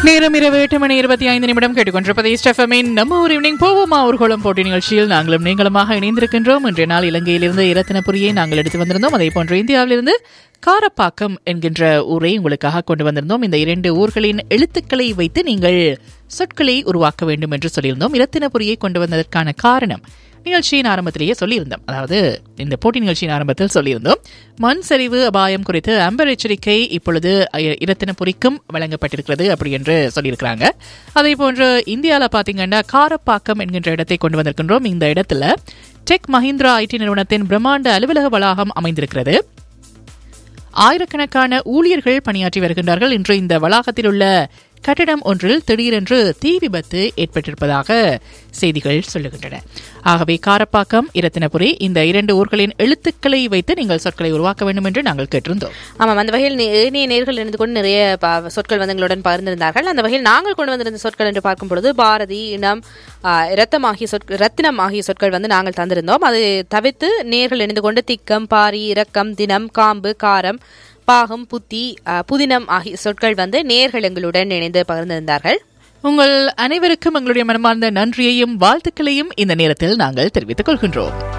நேரம் இரவு எட்டு மணி இருபத்தி ஐந்து நிமிடம் கேட்டுக்கொண்டிருப்பதை ஸ்டெஃபமின் நம்ம ஒரு ஈவினிங் போவோமா ஊர்கோளம் போட்டி நிகழ்ச்சியில் நாங்களும் நீங்களுமாக இணைந்திருக்கின்றோம் இன்றைய நாள் இலங்கையிலிருந்து இரத்தினபுரியை நாங்கள் எடுத்து வந்திருந்தோம் அதே போன்று இந்தியாவிலிருந்து காரப்பாக்கம் என்கின்ற ஊரை உங்களுக்காக கொண்டு வந்திருந்தோம் இந்த இரண்டு ஊர்களின் எழுத்துக்களை வைத்து நீங்கள் சொற்களை உருவாக்க வேண்டும் என்று சொல்லியிருந்தோம் இரத்தினபுரியை கொண்டு வந்ததற்கான காரணம் நிகழ்ச்சியின் ஆரம்பத்திலேயே சொல்லியிருந்தோம் அதாவது இந்த போட்டி நிகழ்ச்சியின் ஆரம்பத்தில் சொல்லியிருந்தோம் மண் சரிவு அபாயம் குறித்து அம்பர் எச்சரிக்கை இப்பொழுது அ- இரத்தினபுரிக்கும் வழங்கப்பட்டிருக்கிறது அப்படி என்று சொல்லியிருக்கிறாங்க அதே போன்று இந்தியாவில் பார்த்தீங்கன்னா காரப்பாக்கம் என்கின்ற இடத்தை கொண்டு வந்திருக்கின்றோம் இந்த இடத்துல டெக் மஹிந்திரா ஐடி நிறுவனத்தின் பிரம்மாண்ட அலுவலக வளாகம் அமைந்திருக்கிறது ஆயிரக்கணக்கான ஊழியர்கள் பணியாற்றி வருகின்றார்கள் இன்று இந்த வளாகத்தில் உள்ள கட்டிடம் ஒன்றில் திடீரென்று தீ விபத்து ஏற்பட்டிருப்பதாக செய்திகள் சொல்லுகின்றன ஆகவே காரப்பாக்கம் இரத்தினபுரி இந்த இரண்டு ஊர்களின் எழுத்துக்களை வைத்து நீங்கள் சொற்களை உருவாக்க வேண்டும் என்று நாங்கள் கேட்டிருந்தோம் ஆமாம் அந்த வகையில் நே- ஏனைய நேர்கள் இருந்து கொண்டு நிறைய ப- சொற்கள் வந்து எங்களுடன் பகிர்ந்திருந்தார்கள் அந்த வகையில் நாங்கள் கொண்டு வந்திருந்த சொற்கள் என்று பார்க்கும் பொழுது பாரதி இனம் ஆ, இரத்தம் ஆகிய சொற்கள் ரத்தினம் ஆகிய சொற்கள் வந்து நாங்கள் தந்திருந்தோம் அது தவிர்த்து நேர்கள் இணைந்து கொண்டு திக்கம் பாரி இரக்கம் தினம் காம்பு காரம் பாகம் புத்தி ஆ, புதினம் ஆகிய சொற்கள் வந்து நேர்கள் எங்களுடன் இணைந்து பகிர்ந்திருந்தார்கள் உங்கள் அனைவருக்கும் எங்களுடைய மனமார்ந்த நன்றியையும் வாழ்த்துக்களையும் இந்த நேரத்தில் நாங்கள் தெரிவித்துக் கொள்கின்றோம்